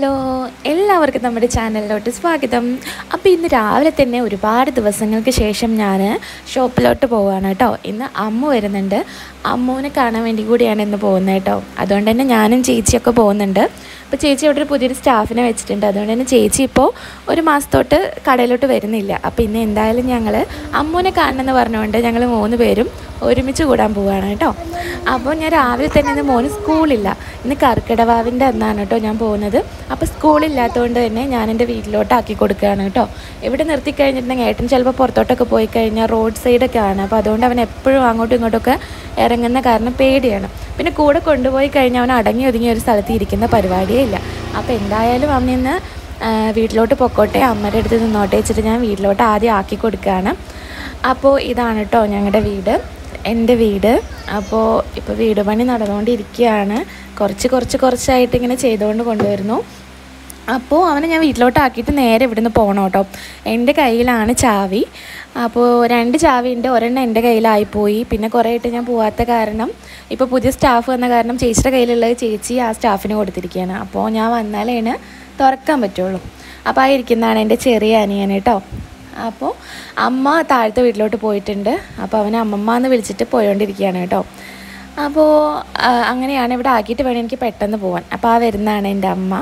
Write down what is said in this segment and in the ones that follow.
Hello എല്ലാവർക്കും നമ്മുടെ ചാനലിലോട്ട് സ്വാഗതം അപ്പോൾ ഇന്ന് രാവിലെ തന്നെ ഒരുപാട് ദിവസങ്ങൾക്ക് ശേഷം ഞാൻ ഷോപ്പിലോട്ട് പോവുകയാണ് കേട്ടോ ഇന്ന് അമ്മ വരുന്നുണ്ട് അമ്മുവിനെ കാണാൻ വേണ്ടി കൂടിയാണ് ഇന്ന് പോകുന്നത് കേട്ടോ അതുകൊണ്ട് തന്നെ ഞാനും ചേച്ചിയൊക്കെ പോകുന്നുണ്ട് അപ്പോൾ ചേച്ചി ഇവിടെ ഒരു പുതിയൊരു സ്റ്റാഫിനെ വെച്ചിട്ടുണ്ട് അതുകൊണ്ട് തന്നെ ചേച്ചി ഇപ്പോൾ ഒരു മാസത്തോട്ട് കടയിലോട്ട് വരുന്നില്ല അപ്പോൾ ഇന്ന് എന്തായാലും ഞങ്ങൾ അമ്മുവിനെ കാണണമെന്ന് പറഞ്ഞുകൊണ്ട് ഞങ്ങൾ മൂന്ന് പേരും ഒരുമിച്ച് കൂടാൻ പോവുകയാണ് കേട്ടോ അപ്പോൾ ഞാൻ രാവിലെ തന്നെ ഇന്ന് മോന് സ്കൂളില്ല ഇന്ന് കർക്കിടവാവിൻ്റെ അന്നാണ് കേട്ടോ ഞാൻ പോകുന്നത് അപ്പോൾ സ്കൂളില്ലാത്തതുകൊണ്ട് തന്നെ ഞാൻ എൻ്റെ വീട്ടിലോട്ട് ആക്കി കൊടുക്കുകയാണ് കേട്ടോ ഇവിടെ നിർത്തി കഴിഞ്ഞിട്ടുണ്ടെങ്കിൽ ഏട്ടൻ ചിലപ്പോൾ പുറത്തോട്ടൊക്കെ പോയി കഴിഞ്ഞാൽ റോഡ് സൈഡൊക്കെ ആണ് അപ്പോൾ അതുകൊണ്ട് അവൻ എപ്പോഴും അങ്ങോട്ടും ഇങ്ങോട്ടൊക്കെ ഇറങ്ങുന്ന കാരണം പേടിയാണ് പിന്നെ കൂടെ കൊണ്ടുപോയി കഴിഞ്ഞാൽ അവൻ അടങ്ങി ഒതുങ്ങി ഒരു സ്ഥലത്ത് ഇരിക്കുന്ന പരിപാടിയേ ഇല്ല അപ്പോൾ എന്തായാലും അവൻ ഇന്ന് ആ, വീട്ടിലോട്ട് പൊക്കോട്ടെ അമ്മയുടെ അടുത്ത് നിന്നോട്ടെ വെച്ചിട്ട് ഞാൻ വീട്ടിലോട്ട് ആദ്യം ആക്കി കൊടുക്കുകയാണ് അപ്പോൾ ഇതാണ് കേട്ടോ ഞങ്ങളുടെ വീട് എൻ്റെ വീട് അപ്പോൾ ഇപ്പോൾ വീട് പണി നടന്നുകൊണ്ടിരിക്കുകയാണ് കുറച്ച് കുറച്ച് കുറച്ചായിട്ട് ഇങ്ങനെ ചെയ്തുകൊണ്ട് കൊണ്ടുവരുന്നു അപ്പോൾ അവനെ ഞാൻ വീട്ടിലോട്ട് ആക്കിയിട്ട് നേരെ ഇവിടുന്ന് പോകണം കേട്ടോ എൻ്റെ കയ്യിലാണ് ചാവി അപ്പോൾ രണ്ട് ചാവിയുണ്ട് ഒരെണ്ണം എൻ്റെ കയ്യിലായിപ്പോയി പിന്നെ കുറേ ആയിട്ട് ഞാൻ പോവാത്ത കാരണം ഇപ്പോൾ പുതിയ സ്റ്റാഫ് വന്ന കാരണം ചേച്ചിയുടെ കയ്യിലുള്ളത് ചേച്ചി ആ സ്റ്റാഫിന് കൊടുത്തിരിക്കുകയാണ് അപ്പോൾ ഞാൻ വന്നാലാണ് തുറക്കാൻ പറ്റുള്ളൂ അപ്പോൾ ആ ഇരിക്കുന്നതാണ് എൻ്റെ ചെറിയ അനിയൻ കേട്ടോ അപ്പോൾ അമ്മ താഴത്തെ വീട്ടിലോട്ട് പോയിട്ടുണ്ട് അപ്പോൾ അവനെ അമ്മമ്മ എന്ന് വിളിച്ചിട്ട് പോയോണ്ടിരിക്കുകയാണ് കേട്ടോ അപ്പോൾ ആ, അങ്ങനെയാണ് ഇവിടെ ആക്കിയിട്ട് വേണം എനിക്ക് പെട്ടെന്ന് പോകാൻ അപ്പോൾ ആ വരുന്നതാണ് എൻ്റെ അമ്മ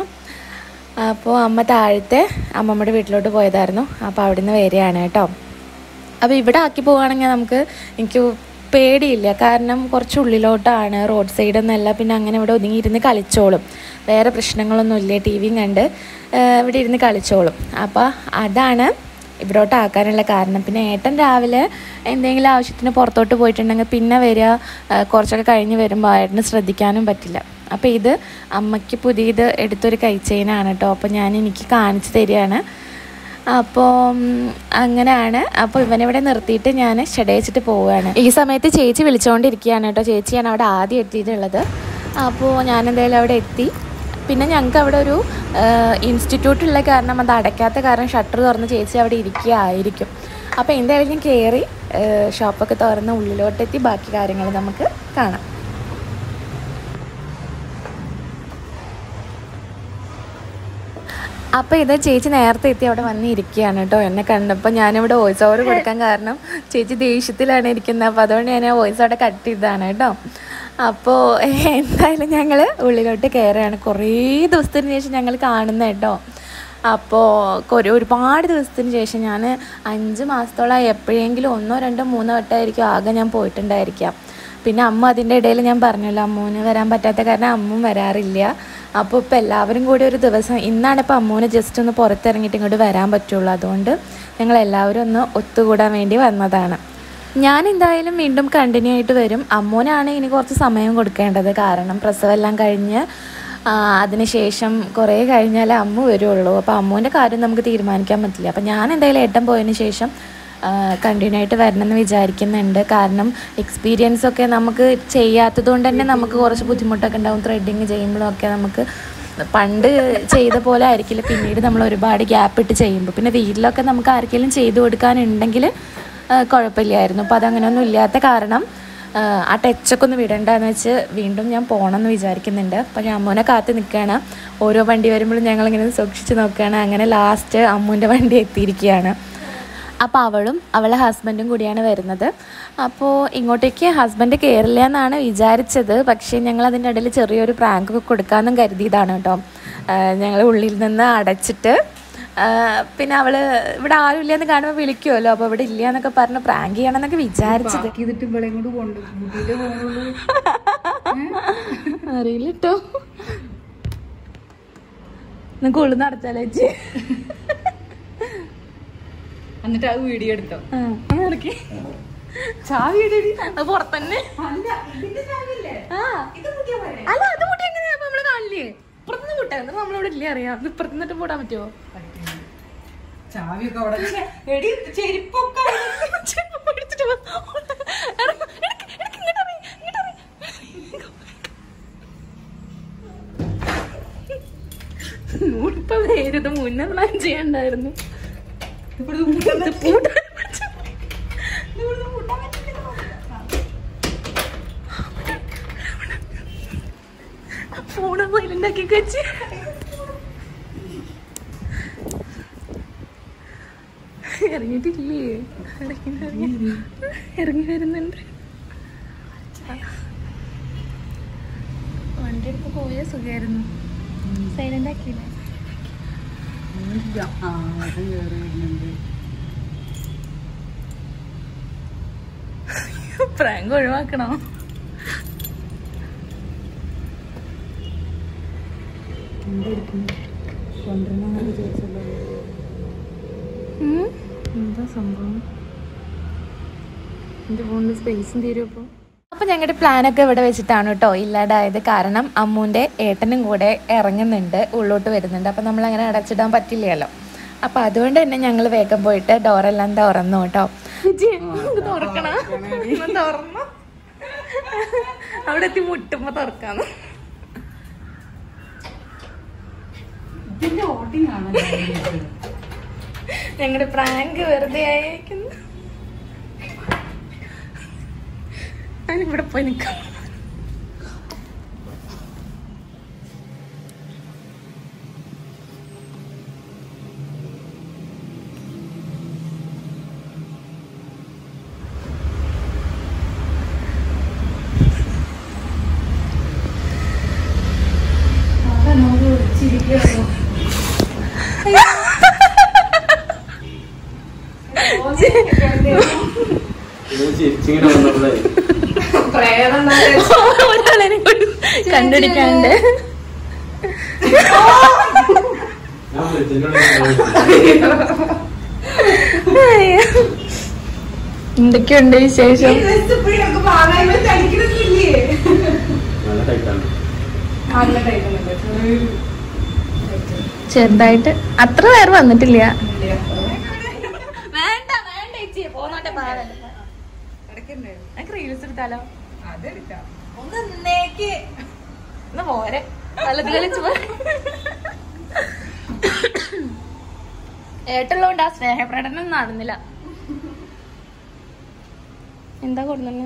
അപ്പോൾ അമ്മ താഴത്തെ അമ്മമ്മയുടെ വീട്ടിലോട്ട് പോയതായിരുന്നു അപ്പോൾ അവിടുന്ന് വരികയാണ് കേട്ടോ അപ്പോൾ ഇവിടെ ആക്കി പോവുകയാണെങ്കിൽ നമുക്ക് എനിക്ക് പേടിയില്ല കാരണം കുറച്ച് ഉള്ളിലോട്ടാണ് റോഡ് സൈഡൊന്നുമല്ല പിന്നെ അങ്ങനെ ഇവിടെ ഒതുങ്ങിയിരുന്ന് കളിച്ചോളും വേറെ പ്രശ്നങ്ങളൊന്നുമില്ല ടി വിയും കണ്ട് ആ, ഇവിടെ ഇരുന്ന് കളിച്ചോളും അപ്പോൾ അതാണ് ഇവിടോട്ട് ആക്കാനുള്ള കാരണം പിന്നെ ഏട്ടൻ രാവിലെ എന്തെങ്കിലും ആവശ്യത്തിന് പുറത്തോട്ട് പോയിട്ടുണ്ടെങ്കിൽ പിന്നെ വരിക ആ, കുറച്ചൊക്കെ കഴിഞ്ഞ് വരുമ്പോൾ ഏട്ടന് ശ്രദ്ധിക്കാനും പറ്റില്ല അപ്പോൾ ഇത് അമ്മയ്ക്ക് പുതിയത് എടുത്തൊരു കൈ ചെയിനാണ് കേട്ടോ അപ്പോൾ ഞാൻ എനിക്ക് കാണിച്ചു തരികയാണ് അപ്പോൾ അങ്ങനെയാണ് അപ്പോൾ ഇവനിവിടെ നിർത്തിയിട്ട് ഞാൻ ഷടയിച്ചിട്ട് പോവുകയാണ് ഈ സമയത്ത് ചേച്ചി വിളിച്ചുകൊണ്ടിരിക്കുകയാണ് കേട്ടോ ചേച്ചിയാണ് അവിടെ ആദ്യം എത്തിയിട്ടുള്ളത് അപ്പോൾ ഞാൻ എന്തായാലും അവിടെ എത്തി പിന്നെ ഞങ്ങൾക്ക് അവിടെ ഒരു ഇൻസ്റ്റിറ്റ്യൂട്ട് ഉള്ള കാരണം അത് അടയ്ക്കാത്ത കാരണം ഷട്ടർ തുറന്ന് ചേച്ചി അവിടെ ഇരിക്കുകയായിരിക്കും അപ്പോൾ എന്തായാലും ഞാൻ കയറി ഷോപ്പൊക്കെ തുറന്ന് ഉള്ളിലോട്ടെത്തി ബാക്കി കാര്യങ്ങൾ നമുക്ക് കാണാം അപ്പോൾ ഇത് ചേച്ചി നേരത്തെ എത്തി അവിടെ വന്നിരിക്കുകയാണ് കേട്ടോ എന്നെ കണ്ടപ്പോൾ ഞാനിവിടെ വോയിസ് ഓവർ കൊടുക്കാൻ കാരണം ചേച്ചി ദേഷ്യത്തിലാണ് ഇരിക്കുന്നത് അപ്പോൾ അതുകൊണ്ട് ഞാൻ വോയിസ് അവിടെ കട്ട് ചെയ്തതാണ് കേട്ടോ അപ്പോൾ എന്തായാലും ഞങ്ങൾ ഉള്ളിലോട്ട് കയറുകയാണ് കുറേ ദിവസത്തിന് ശേഷം ഞങ്ങൾ കാണുന്ന കേട്ടോ അപ്പോൾ കുറേ ഒരുപാട് ദിവസത്തിന് ശേഷം ഞാൻ അഞ്ച് മാസത്തോളമായി എപ്പോഴെങ്കിലും ഒന്നോ രണ്ടോ മൂന്നോ വട്ടമായിരിക്കും ആകെ ഞാൻ പോയിട്ടുണ്ടായിരിക്കാം പിന്നെ അമ്മ അതിൻ്റെ ഇടയിൽ ഞാൻ പറഞ്ഞല്ലോ അമ്മൂന് വരാൻ പറ്റാത്ത കാരണം അമ്മും വരാറില്ല അപ്പോൾ ഇപ്പോൾ എല്ലാവരും കൂടി ഒരു ദിവസം ഇന്നാണ് ഇപ്പോൾ അമ്മൂന് ജസ്റ്റ് ഒന്ന് പുറത്തിറങ്ങിയിട്ട് ഇങ്ങോട്ട് വരാൻ പറ്റുള്ളൂ അതുകൊണ്ട് ഞങ്ങൾ എല്ലാവരും ഒന്ന് ഒത്തുകൂടാൻ വേണ്ടി വന്നതാണ് ഞാൻ എന്തായാലും വീണ്ടും കണ്ടിന്യൂ ആയിട്ട് വരും അമ്മൂനാണ് ഇനി കുറച്ച് സമയം കൊടുക്കേണ്ടത് കാരണം പ്രസവമെല്ലാം കഴിഞ്ഞ് ആ, അതിനുശേഷം കുറേ കഴിഞ്ഞാലേ അമ്മ വരുള്ളൂ അപ്പോൾ അമ്മൂൻ്റെ കാര്യം നമുക്ക് തീരുമാനിക്കാൻ പറ്റില്ല അപ്പോൾ ഞാൻ എന്തായാലും ഏട്ടൻ പോയതിന് ശേഷം കണ്ടിന്യൂ ആയിട്ട് വരണം എന്ന് വിചാരിക്കുന്നുണ്ട് കാരണം എക്സ്പീരിയൻസ് ഒക്കെ നമുക്ക് ചെയ്യാത്തത് കൊണ്ട് തന്നെ നമുക്ക് കുറച്ച് ബുദ്ധിമുട്ടൊക്കെ ഉണ്ടാവും ത്രെഡിങ് ചെയ്യുമ്പോഴൊക്കെ നമുക്ക് പണ്ട് ചെയ്ത പോലെ ആയിരിക്കില്ല പിന്നീട് നമ്മൾ ഒരുപാട് ഗ്യാപ്പ് ഇട്ട് ചെയ്യുമ്പോൾ പിന്നെ വീട്ടിലൊക്കെ നമുക്ക് ആർക്കെങ്കിലും ചെയ്തു കൊടുക്കാനുണ്ടെങ്കിൽ ആ, കുഴപ്പമില്ലായിരുന്നു അപ്പോൾ അതങ്ങനെയൊന്നും ഇല്ലാത്ത കാരണം ആ, ആ ടച്ചൊക്കെ ഒന്ന് വിടണ്ടെന്ന് വെച്ച് വീണ്ടും ഞാൻ പോകണമെന്ന് വിചാരിക്കുന്നുണ്ട് അപ്പോൾ ഞാൻ അമ്മൂനെ കാത്ത് നിൽക്കുകയാണ് ഓരോ വണ്ടി വരുമ്പോഴും ഞങ്ങളിങ്ങനെ സൂക്ഷിച്ച് നോക്കുകയാണ് അങ്ങനെ ലാസ്റ്റ് അമ്മൂൻ്റെ വണ്ടി എത്തിയിരിക്കുകയാണ് അപ്പോൾ അവളും അവളെ ഹസ്ബൻഡും കൂടിയാണ് വരുന്നത് അപ്പോൾ ഇങ്ങോട്ടേക്ക് ഹസ്ബൻഡ് കയറില്ല എന്നാണ് വിചാരിച്ചത് പക്ഷേ ഞങ്ങൾ അതിൻ്റെ ഇടയിൽ ചെറിയൊരു പ്രാങ്ക് കൊടുക്കാമെന്നും കരുതിയതാണ് കേട്ടോ ഞങ്ങൾ ഉള്ളിൽ നിന്ന് അടച്ചിട്ട് ആ, പിന്നെ അവള് ഇവിടെ ആരും ഇല്ലെന്ന് കാണുമ്പോൾ വിളിക്കുമല്ലോ അപ്പോൾ ഇവിടെ ഇല്ല എന്നൊക്കെ പറഞ്ഞ് പ്രാങ്ക് ചെയ്യണമെന്നൊക്കെ വിചാരിച്ചത് ചെയ്തിട്ട് ഇവിടെ കൊണ്ട് കൊണ്ടു കൂട്ടിയിട്ട് പോകുന്നുള്ളൂ അറിയില്ല കേട്ടോ നിങ്ങൾക്ക് ഉള്ളു നടത്താലോ ചേച്ചി എന്നിട്ട് അത് വീഡിയോ എടുത്തോ ആ, ഇറക്കി. ചാവി ഇടടി അത് പുറത്തന്നെ ആ. അല്ല അത് കൂട്ടി എങ്ങനെയാ അപ്പൊ നമ്മള് കാണില്ലേ ഇപ്പുറത്തുനിന്ന് കൂട്ടാ എന്നിട്ട് നമ്മളിവിടെ ഇല്ലേ അറിയാം അത് ഇപ്പുറത്ത് നിന്നിട്ട് കൂടാൻ പറ്റുമോ ചാവിയൊക്കെ അവിടെ എടി ചെരുപ്പൊക്കെ ചെരുപ്പ് എടുത്തിട്ട് വാ. എടാ, എടുക്ക്, എടുക്ക്, ഇങ്ങോട്ട് എറി, ഇങ്ങോട്ട് എറി. നൂറിപ്പോ വേരുത് മുന്നേ പ്ലാൻ ചെയ്യണ്ടായിരുന്നു ഇവിടുന്ന് കൂട്ടാൻ ഇത് പൂട്ടാൻ ഇവിടുന്ന് കൂട്ടാൻ പറ്റില്ല. ഫോണ് സൈലന്റ് ആക്കി വെച്ച് ഇറങ്ങിയിട്ടില്ലേ ഇറങ്ങി ഇറങ്ങി ഇറങ്ങി വരുന്നുണ്ട് വണ്ടി എടുത്ത് പോയ സുഖമായിരുന്നു സൈലന്റ് ആക്കിയില്ലേ ആ അത് കേറി വരുന്നുണ്ട് പ്രാങ്ക് ഒഴിവാക്കണോ എന്തെടുക്കുന്നു കൊണ്ടുവരണം വിചാരിച്ചല്ലോ എന്താ സംഭവം എൻ്റെ ഫോണിൽ സ്പേസും തീരും അപ്പോൾ അപ്പോൾ ഞങ്ങളുടെ പ്ലാനൊക്കെ ഇവിടെ വെച്ചിട്ടാണ് കേട്ടോ ഇല്ലാതായത് കാരണം അമ്മൂൻ്റെ ഏട്ടനും കൂടെ ഇറങ്ങുന്നുണ്ട് ഉള്ളോട്ട് വരുന്നുണ്ട് അപ്പോൾ നമ്മൾ അങ്ങനെ അടച്ചിടാൻ പറ്റില്ലല്ലോ അപ്പോൾ അതുകൊണ്ട് തന്നെ ഞങ്ങൾ വേഗം പോയിട്ട് ഡോറെല്ലാം തുറന്നു കേട്ടോ തുറക്കണ തുറന്നു അവിടെ എത്തി മുട്ടുമ്പോ തുറക്കാന്ന് ഇതിന്റെ ഓട്ടിങ് ആണല്ലോ ഞങ്ങളുടെ പ്രാങ്ക് വെറുതെ ആയിരിക്കുന്നു ഞാനിവിടെ പോയി നിൽക്കാം അതെന്നോട് ഒളിച്ചിരിക്കുകയാണോ ചിരിച്ചിങ്ങനെ വന്നപ്പോഴേ ഒരാളെ കൂടി കണ്ടുപിടിക്കാണ്ട് ഞാൻ ഫ്രിഡ്ജിന്റെ അയ്യോ. എന്തൊക്കെയുണ്ട് വിശേഷം നല്ല ടൈറ്റാണ് ചെറുതായിട്ട് അത്ര പേർ വന്നിട്ടില്ല വേണ്ട വേണ്ട ചേച്ചി പോന്നോട്ടെ റീൽസ് എടുത്താലോ അതെടുക്കാം ഒന്ന് നേക്ക് ഒന്ന് പോരെ വലത് കളിച്ച് പോ ഏട്ടുള്ളതുകൊണ്ട് ആ സ്നേഹപ്രകടനം നടന്നില്ല എന്താ കൊടുന്നെ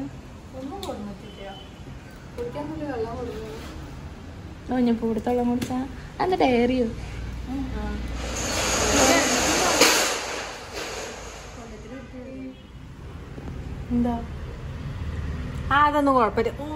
ഓഞ്ഞപ്പൂ കൊടുത്തോളം കുടിച്ചാ അന്ന് ഡയറിയോ എന്താ ആ അതൊന്നും കുഴപ്പമില്ല ഊ.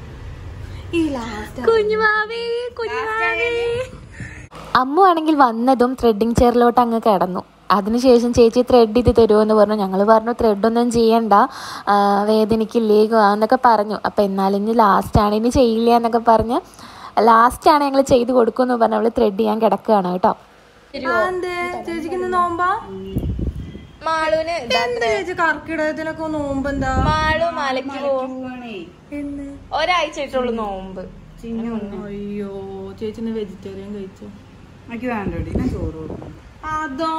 ഈ ലാസ്റ്റ് കുഞ്ഞുമാവേ കുഞ്ഞുമാവേ അമ്മു ആണെങ്കിൽ വന്നതും ത്രെഡിങ് ചെയറിലോട്ട് അങ്ങ് കിടന്നു അതിനുശേഷം ചേച്ചി ത്രെഡ് ചെയ്ത് തരുമോ എന്ന് പറഞ്ഞു ഞങ്ങൾ പറഞ്ഞു ത്രെഡൊന്നും ചെയ്യണ്ട ആ, വേദനയ്ക്കില്ലേ എന്നൊക്കെ പറഞ്ഞു അപ്പം എന്നാലും ഇനി ലാസ്റ്റാണ് ഇനി ചെയ്യില്ല എന്നൊക്കെ പറഞ്ഞ് ലാസ്റ്റാണ് ഞങ്ങൾ ചെയ്ത് കൊടുക്കുമെന്ന് പറഞ്ഞ് അവൾ ത്രെഡ് ചെയ്യാൻ കിടക്കുകയാണ് കേട്ടോ ചേച്ചിക്ക് ഇന്ന് നോമ്പാ മാളുവിന് ചേച്ചി കർക്കിടകത്തിനൊക്കെ നോമ്പ് എന്താ മാളു മലയ്ക്ക് പോവും ഒരാഴ്ച ആയിട്ടുള്ളൂ നോമ്പ് അയ്യോ ചേച്ചിന്ന് വെജിറ്റേറിയൻ കഴിച്ചു എനിക്ക് വേണ്ടടി ഞാൻ ചോറ് കൊടുക്കും അതോ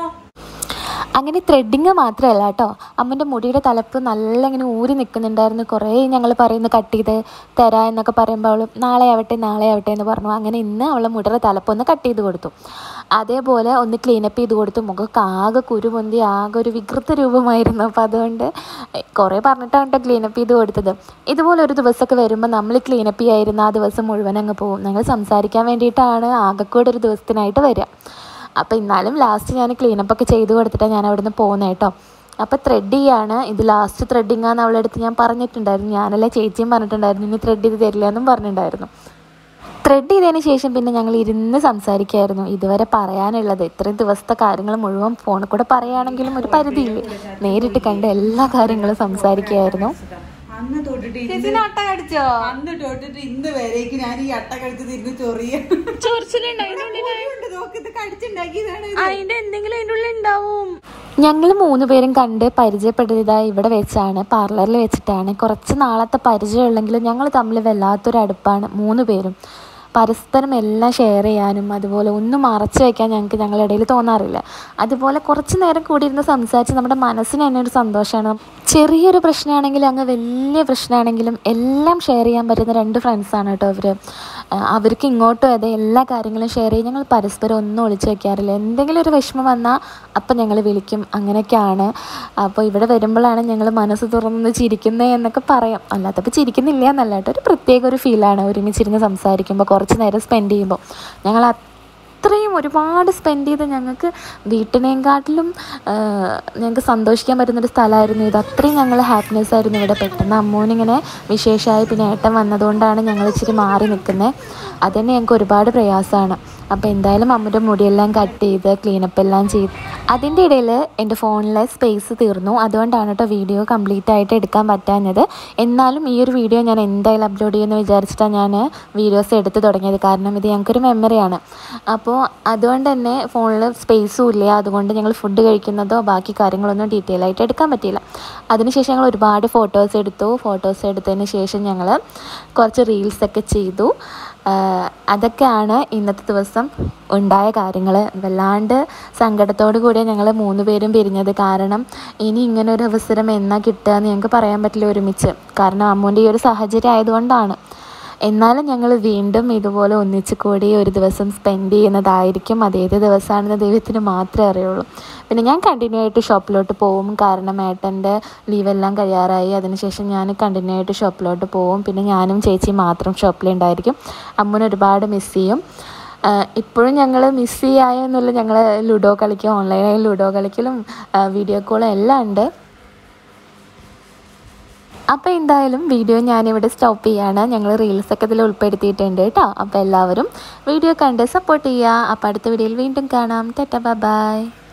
അങ്ങനെ ത്രെഡിങ് മാത്രമല്ല കേട്ടോ അമ്മൻ്റെ മുടിയുടെ തലപ്പ് നല്ല ഇങ്ങനെ ഊരി നിൽക്കുന്നുണ്ടായിരുന്നു കുറേ ഞങ്ങൾ പറയുന്നു കട്ട് ചെയ്ത് തരാ എന്നൊക്കെ പറയുമ്പോൾ അവൾ നാളെ ആവട്ടെ നാളെ ആവട്ടെ എന്ന് പറഞ്ഞു അങ്ങനെ ഇന്ന് അവളെ മുടിയുടെ തലപ്പ് ഒന്ന് കട്ട് ചെയ്ത് കൊടുത്തു അതേപോലെ ഒന്ന് ക്ലീനപ്പ് ചെയ്ത് കൊടുത്തു മുഖമൊക്കെ ആകെ കുരുപൊന്തി ആകെ ഒരു വികൃത രൂപമായിരുന്നു അപ്പോൾ അതുകൊണ്ട് കുറേ പറഞ്ഞിട്ടാണ് കേട്ടോ ക്ലീനപ്പ് ചെയ്ത് കൊടുത്തത് ഇതുപോലെ ഒരു ദിവസമൊക്കെ വരുമ്പോൾ നമ്മൾ ക്ലീനപ്പ് ചെയ്യായിരുന്ന ആ ദിവസം മുഴുവൻ അങ്ങ് പോകും ഞങ്ങൾ സംസാരിക്കാൻ വേണ്ടിയിട്ടാണ് ആകെക്കൂടെ ഒരു ദിവസത്തിനായിട്ട് വരിക അപ്പോൾ എന്നാലും ലാസ്റ്റ് ഞാൻ ക്ലീനപ്പ് ഒക്കെ ചെയ്ത് കൊടുത്തിട്ടാണ് ഞാൻ അവിടെ നിന്ന് പോകുന്നത് കേട്ടോ അപ്പോൾ ത്രെഡ് ചെയ്യാണ് ഇത് ലാസ്റ്റ് ത്രെഡിങ് ആണെന്ന് അവളുടെ അടുത്ത് ഞാൻ പറഞ്ഞിട്ടുണ്ടായിരുന്നു ഞാനല്ല ചേച്ചിയും പറഞ്ഞിട്ടുണ്ടായിരുന്നു ഇനി ത്രെഡ് ചെയ്ത് തരില്ല എന്നും പറഞ്ഞിട്ടുണ്ടായിരുന്നു ത്രെഡ് ചെയ്തതിന് ശേഷം പിന്നെ ഞങ്ങൾ ഇരുന്ന് സംസാരിക്കായിരുന്നു ഇതുവരെ പറയാനുള്ളത് ഇത്രയും ദിവസത്തെ കാര്യങ്ങൾ മുഴുവൻ ഫോണിൽ കൂടെ പറയുകയാണെങ്കിലും ഒരു പരിധിയില്ലേ നേരിട്ട് കണ്ട് എല്ലാ കാര്യങ്ങളും സംസാരിക്കുമായിരുന്നു അന്ന് തൊട്ടിട്ട് ചേച്ചി അട്ട കടിച്ചോ അന്ന് തൊട്ടിട്ട് ഇന്ന് വരേക്ക് ഞാൻ ഈ അട്ട കടിച്ച് തിരിഞ്ഞ് ചൊറിയ നോക്ക് ഇത് കടിച്ചുണ്ടാക്കിയതാണ് ഇത്. അതിന്റെ എന്തെങ്കിലും അതിൻ്റെ ഉള്ളിൽ ഉണ്ടാവും ഞങ്ങൾ മൂന്ന് പേരും കണ്ട് പരിചയപ്പെട്ടത് ഇവിടെ വെച്ചാണ് പാർലറിൽ വെച്ചിട്ടാണ് കുറച്ച് നാളത്തെ പരിചയമുള്ളെങ്കിലും ഞങ്ങൾ തമ്മിൽ വല്ലാത്തൊരു അടുപ്പാണ് മൂന്ന് പേരും പരസ്പരം എല്ലാം ഷെയർ ചെയ്യാനും അതുപോലെ ഒന്നും മറച്ചു വയ്ക്കാൻ ഞങ്ങൾക്ക് ഞങ്ങളുടെ ഇടയിൽ തോന്നാറില്ല അതുപോലെ കുറച്ച് നേരം കൂടി ഇരുന്ന് സംസാരിച്ച് നമ്മുടെ മനസ്സിന് തന്നെ ഒരു സന്തോഷമാണ് ചെറിയൊരു പ്രശ്നമാണെങ്കിലും അങ്ങ് വലിയ പ്രശ്നമാണെങ്കിലും എല്ലാം ഷെയർ ചെയ്യാൻ പറ്റുന്ന രണ്ട് ഫ്രണ്ട്സാണ് കേട്ടോ അവർ അവർക്ക് ഇങ്ങോട്ടും അതെ എല്ലാ കാര്യങ്ങളും ഷെയർ ചെയ്യും ഞങ്ങൾ പരസ്പരം ഒന്നും ഒളിച്ചു വയ്ക്കാറില്ല എന്തെങ്കിലും ഒരു വിഷമം വന്നാൽ അപ്പം ഞങ്ങൾ വിളിക്കും അങ്ങനെയൊക്കെയാണ് അപ്പോൾ ഇവിടെ വരുമ്പോഴാണ് ഞങ്ങൾ മനസ്സ് തുറന്ന് ചിരിക്കുന്നത് എന്നൊക്കെ പറയാം അല്ലാത്തപ്പോൾ ചിരിക്കുന്നില്ല എന്നല്ല കേട്ടോ ഒരു പ്രത്യേക ഒരു ഫീലാണ് ഒരുമിച്ചിരുന്ന് സംസാരിക്കുമ്പോൾ കുറച്ച് നേരം സ്പെൻഡ് ചെയ്യുമ്പോൾ ഞങ്ങൾ അത്ര അത്രയും ഒരുപാട് സ്പെൻഡ് ചെയ്ത് ഞങ്ങൾക്ക് വീട്ടിനേക്കാട്ടിലും ഞങ്ങൾക്ക് സന്തോഷിക്കാൻ പറ്റുന്നൊരു സ്ഥലമായിരുന്നു ഇത് അത്രയും ഞങ്ങൾ ഹാപ്പിനെസ് ആയിരുന്നു ഇവിടെ പെട്ടെന്ന് അമ്മൂനിങ്ങനെ വിശേഷമായി പിന്നെ ഏട്ടൻ വന്നതുകൊണ്ടാണ് ഞങ്ങൾ ഇച്ചിരി മാറി നിൽക്കുന്നത് അതുതന്നെ ഞങ്ങൾക്ക് ഒരുപാട് പ്രയാസമാണ് അപ്പോൾ എന്തായാലും അമ്മയുടെ മുടിയെല്ലാം കട്ട് ചെയ്ത് ക്ലീനപ്പ് എല്ലാം ചെയ്ത് അതിൻ്റെ ഇടയിൽ എൻ്റെ ഫോണിലെ സ്പേസ് തീർന്നു അതുകൊണ്ടാണ് കേട്ടോ വീഡിയോ കംപ്ലീറ്റ് ആയിട്ട് എടുക്കാൻ പറ്റാഞ്ഞത് എന്നാലും ഈ ഒരു വീഡിയോ ഞാൻ എന്തായാലും അപ്ലോഡ് ചെയ്യുമെന്ന് വിചാരിച്ചിട്ടാണ് ഞാൻ വീഡിയോസ് എടുത്ത് തുടങ്ങിയത് കാരണം ഇത് ഞങ്ങൾക്കൊരു മെമ്മറിയാണ് അപ്പോൾ അതുകൊണ്ട് തന്നെ ഫോണിൽ സ്പേസും ഇല്ല അതുകൊണ്ട് ഞങ്ങൾ ഫുഡ് കഴിക്കുന്നതോ ബാക്കി കാര്യങ്ങളൊന്നും ഡീറ്റെയിൽ ആയിട്ട് എടുക്കാൻ പറ്റിയില്ല അതിനുശേഷം ഞങ്ങൾ ഒരുപാട് ഫോട്ടോസ് എടുത്തു ഫോട്ടോസ് എടുത്തതിന് ശേഷം ഞങ്ങൾ കുറച്ച് റീൽസൊക്കെ ചെയ്തു ആഹ് അതൊക്കെയാണ് ഇന്നത്തെ ദിവസം ഉണ്ടായ കാര്യങ്ങൾ വല്ലാണ്ട് സങ്കടത്തോടു കൂടിയാണ് ഞങ്ങൾ മൂന്ന് പേരും പിരിഞ്ഞത് കാരണം ഇനി ഇങ്ങനെ ഒരു അവസരം എന്നാ കിട്ടുക എന്ന് ഞങ്ങൾക്ക് പറയാൻ പറ്റില്ല ഒരുമിച്ച് കാരണം അമ്മൂൻ്റെ ഈ ഒരു സാഹചര്യം ആയതുകൊണ്ടാണ് എന്നാലും ഞങ്ങൾ വീണ്ടും ഇതുപോലെ ഒന്നിച്ച് കൂടി ഒരു ദിവസം സ്പെൻഡ് ചെയ്യുന്നതായിരിക്കും അതേത് ദിവസമാണെന്ന് ദൈവത്തിന് മാത്രമേ അറിയുള്ളൂ പിന്നെ ഞാൻ കണ്ടിന്യൂ ആയിട്ട് ഷോപ്പിലോട്ട് പോവും കാരണം ഏട്ടൻ്റെ ലീവെല്ലാം കഴിയാറായി അതിനുശേഷം ഞാൻ കണ്ടിന്യൂ ആയിട്ട് ഷോപ്പിലോട്ട് പോവും പിന്നെ ഞാനും ചേച്ചി മാത്രം ഷോപ്പിലുണ്ടായിരിക്കും അമ്മൂനെ ഒരുപാട് മിസ് ചെയ്യും ആഹ് ഇപ്പോഴും ഞങ്ങൾ മിസ് ചെയ്യായെന്നുള്ള ഞങ്ങൾ ലുഡോ കളിക്കും ഓൺലൈനായി ലുഡോ കളിക്കലും വീഡിയോ കോളും എല്ലാം ഉണ്ട് അപ്പോൾ എന്തായാലും വീഡിയോ ഞാനിവിടെ സ്റ്റോപ്പ് ചെയ്യാണ് ഞങ്ങൾ റീൽസൊക്കെ ഇതിൽ ഉൾപ്പെടുത്തിയിട്ടുണ്ട് കേട്ടോ അപ്പോൾ എല്ലാവരും വീഡിയോ കണ്ട് സപ്പോർട്ട് ചെയ്യുക അപ്പോൾ അടുത്ത വീഡിയോയിൽ വീണ്ടും കാണാം ടെറ്റ ബൈ